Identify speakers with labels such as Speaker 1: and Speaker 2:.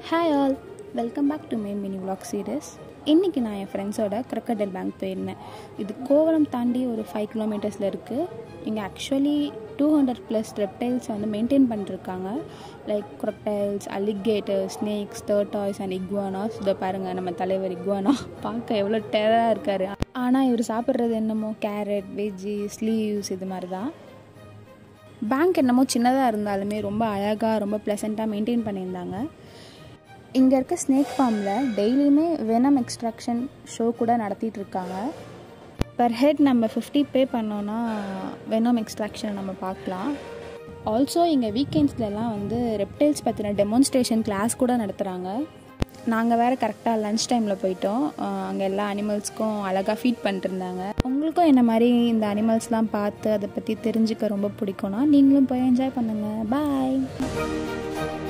Speaker 1: hi all welcome back to my mini vlog series இன்றைக்கி நான் என் ஃப்ரெண்ட்ஸோட crocodile பேங்க் போயிருந்தேன் இது கோவளம் தாண்டி ஒரு ஃபைவ் கிலோமீட்டர்ஸில் இருக்குது இங்கே actually two hundred plus reptiles வந்து மெயின்டைன் பண்ணிருக்காங்க like crocodiles alligators snakes tortoise and iguanas இதை பாருங்கள் நம்ம தலைவர் இக்வானா பார்க்க எவ்வளோ டெரராக இருக்கார் ஆனால் இவர் சாப்பிட்றது என்னமோ கேரட் வெஜ்ஜி ஸ்லீவ்ஸ் இது மாதிரி தான் பேங்க் என்னமோ சின்னதாக இருந்தாலுமே ரொம்ப அழகாக ரொம்ப ப்ளசண்ட்டாக மெயின்டைன் பண்ணியிருந்தாங்க இங்கே இருக்க ஸ்னேக் ஃபார்மில் டெய்லியுமே வெனம் எக்ஸ்ட்ராக்ஷன் ஷோ கூட நடத்திட்டு இருக்காங்க பர் ஹெட் நம்ம ஃபிஃப்டி பே பண்ணோன்னா வெனம் எக்ஸ்ட்ராக்ஷன் நம்ம பார்க்கலாம் ஆல்சோ இங்கே வீக்கெண்ட்ஸ்லலாம் வந்து ரெப்டைல்ஸ் பற்றின டெமான்ஸ்ட்ரேஷன் கிளாஸ் கூட நடத்துகிறாங்க நாங்கள் வேறு கரெக்டாக லன்ச் டைமில் போயிட்டோம் அங்கே எல்லா அனிமல்ஸ்க்கும் அழகாக ஃபீட் பண்ணிட்டு இருந்தாங்க உங்களுக்கும் என்ன மாதிரி இந்த அனிமல்ஸ்லாம் பார்த்து அதை பற்றி தெரிஞ்சுக்க ரொம்ப பிடிக்கும்னா நீங்களும் போய் என்ஜாய் பண்ணுங்கள் பாய்